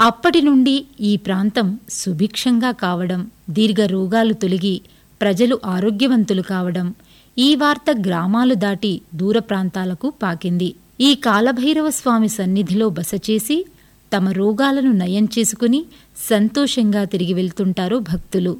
అప్పటి నుండి ఈ ప్రాంతం సుభిక్షంగా కావడం దీర్ఘ రోగాలు తొలగి ప్రజలు ఆరోగ్యవంతులు కావడం ఈ వార్త గ్రామాలు దాటి దూర ప్రాంతాలకు పాకింది ఈ కాలభైరవ స్వామి సన్నిధిలో బస చేసి తమ రోగాలను నయం చేసుకుని సంతోషంగా తిరిగి వెళ్తుంటారు భక్తులు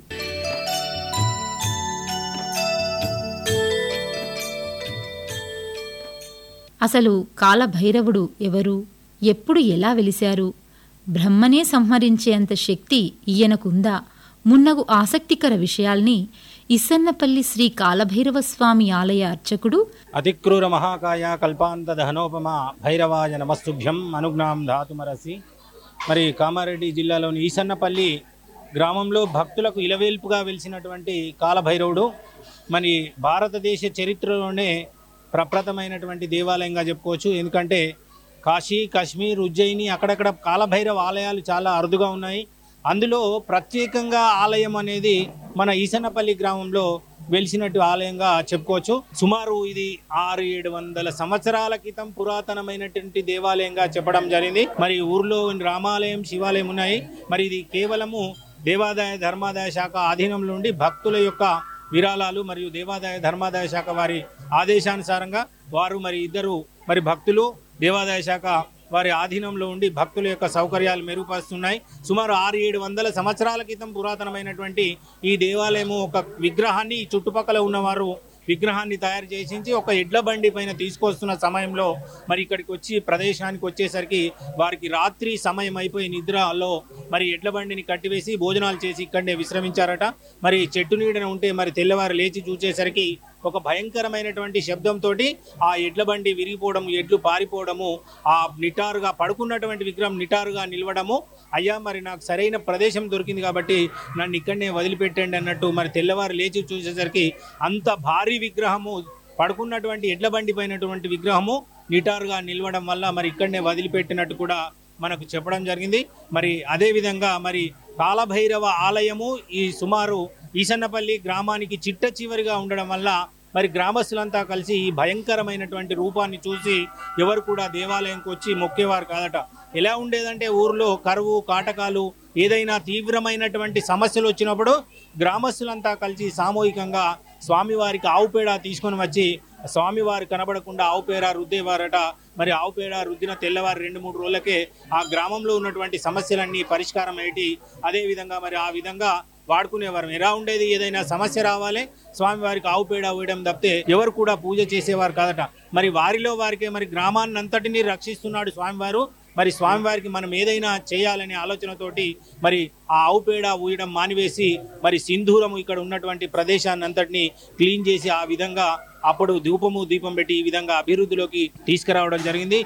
అసలు కాలభైరవుడు ఎవరు ఎప్పుడు ఎలా వెలిశారు బ్రహ్మనే సంహరించేంత శక్తి ఈయనకుందా మున్నగు ఆసక్తికర విషయాల్ని ఇసన్నపల్లి శ్రీ కాలభైరవ స్వామి ఆలయ అర్చకుడు అతిక్రూర మహాకాయ కల్పాంత దహనోపమ భైరవాయ నమస్తుభ్యం అనుజ్ఞాం ధాతుమరసి మరి కామారెడ్డి జిల్లాలోని ఈసన్నపల్లి గ్రామంలో భక్తులకు ఇలవేల్పుగా వెలిసినటువంటి కాలభైరవుడు మరి భారతదేశ చరిత్రలోనే ప్రప్రథమైనటువంటి దేవాలయంగా చెప్పుకోవచ్చు ఎందుకంటే కాశీ కాశ్మీర్ ఉజ్జయిని అక్కడక్కడ కాలభైరవ ఆలయాలు చాలా అరుదుగా ఉన్నాయి అందులో ప్రత్యేకంగా ఆలయం అనేది మన ఈసన్నపల్లి గ్రామంలో వెలిసినట్టు ఆలయంగా చెప్పుకోవచ్చు సుమారు ఇది ఆరు ఏడు వందల సంవత్సరాల క్రితం పురాతనమైనటువంటి దేవాలయంగా చెప్పడం జరిగింది మరి ఊర్లో రామాలయం శివాలయం ఉన్నాయి మరి ఇది కేవలము దేవాదాయ ధర్మాదాయ శాఖ ఆధీనంలో ఉండి భక్తుల యొక్క విరాళాలు మరియు దేవాదాయ ధర్మాదాయ శాఖ వారి ఆదేశానుసారంగా వారు మరి ఇద్దరు మరి భక్తులు దేవాదాయ శాఖ వారి ఆధీనంలో ఉండి భక్తుల యొక్క సౌకర్యాలు మెరుగుపరుస్తున్నాయి సుమారు ఆరు ఏడు వందల సంవత్సరాల క్రితం పురాతనమైనటువంటి ఈ దేవాలయము ఒక విగ్రహాన్ని ఈ చుట్టుపక్కల ఉన్నవారు విగ్రహాన్ని తయారు చేసించి ఒక ఎడ్ల బండి పైన తీసుకొస్తున్న సమయంలో మరి ఇక్కడికి వచ్చి ప్రదేశానికి వచ్చేసరికి వారికి రాత్రి సమయం అయిపోయి నిద్రలో మరి ఎడ్ల బండిని కట్టివేసి భోజనాలు చేసి ఇక్కడనే విశ్రమించారట మరి చెట్టు నీడన ఉంటే మరి తెల్లవారు లేచి చూసేసరికి ఒక భయంకరమైనటువంటి శబ్దంతో ఆ ఎడ్ల బండి విరిగిపోవడం ఎడ్లు పారిపోవడము ఆ నిటారుగా పడుకున్నటువంటి విగ్రహం నిటారుగా నిలవడము అయ్యా మరి నాకు సరైన ప్రదేశం దొరికింది కాబట్టి నన్ను ఇక్కడనే వదిలిపెట్టండి అన్నట్టు మరి తెల్లవారు లేచి చూసేసరికి అంత భారీ విగ్రహము పడుకున్నటువంటి ఎడ్ల బండి పైనటువంటి విగ్రహము నిటారుగా నిలవడం వల్ల మరి ఇక్కడనే వదిలిపెట్టినట్టు కూడా మనకు చెప్పడం జరిగింది మరి అదే విధంగా మరి కాలభైరవ ఆలయము ఈ సుమారు ఈసన్నపల్లి గ్రామానికి చిట్ట చివరిగా ఉండడం వల్ల మరి గ్రామస్తులంతా కలిసి ఈ భయంకరమైనటువంటి రూపాన్ని చూసి ఎవరు కూడా దేవాలయంకి వచ్చి మొక్కేవారు కాదట ఎలా ఉండేదంటే ఊర్లో కరువు కాటకాలు ఏదైనా తీవ్రమైనటువంటి సమస్యలు వచ్చినప్పుడు గ్రామస్తులంతా కలిసి సామూహికంగా స్వామివారికి ఆవు పేడ తీసుకొని వచ్చి స్వామివారు కనబడకుండా ఆవు పేడ రుద్దేవారట మరి ఆవు పేడ రుద్దిన తెల్లవారు రెండు మూడు రోజులకే ఆ గ్రామంలో ఉన్నటువంటి సమస్యలన్నీ పరిష్కారం అయ్యేటి అదే విధంగా మరి ఆ విధంగా వాడుకునేవారు ఎలా ఉండేది ఏదైనా సమస్య రావాలి స్వామివారికి ఆవు పేడ వేయడం తప్పితే ఎవరు కూడా పూజ చేసేవారు కాదట మరి వారిలో వారికే మరి గ్రామాన్ని అంతటినీ రక్షిస్తున్నాడు స్వామివారు మరి స్వామివారికి మనం ఏదైనా చేయాలనే ఆలోచనతోటి మరి ఆ ఆవు పేడ ఊయడం మానివేసి మరి సింధూరము ఇక్కడ ఉన్నటువంటి ప్రదేశాన్ని అంతటిని క్లీన్ చేసి ఆ విధంగా అప్పుడు ధూపము దీపం పెట్టి ఈ విధంగా అభివృద్ధిలోకి తీసుకురావడం జరిగింది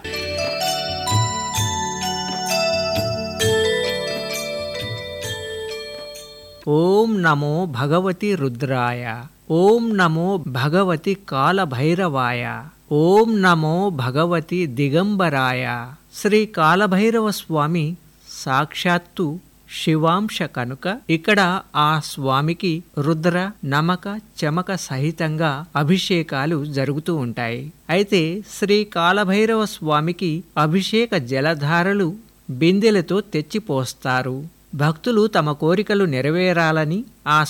ఓం నమో భగవతి రుద్రాయ ఓం నమో భగవతి కాలభైరవాయ ఓం నమో భగవతి దిగంబరాయ శ్రీ కాలభైరవ స్వామి సాక్షాత్తు శివాంశ కనుక ఇక్కడ ఆ స్వామికి రుద్ర నమక చమక సహితంగా అభిషేకాలు జరుగుతూ ఉంటాయి అయితే శ్రీ కాలభైరవ స్వామికి అభిషేక జలధారలు బిందెలతో తెచ్చిపోస్తారు భక్తులు తమ కోరికలు నెరవేరాలని ఆ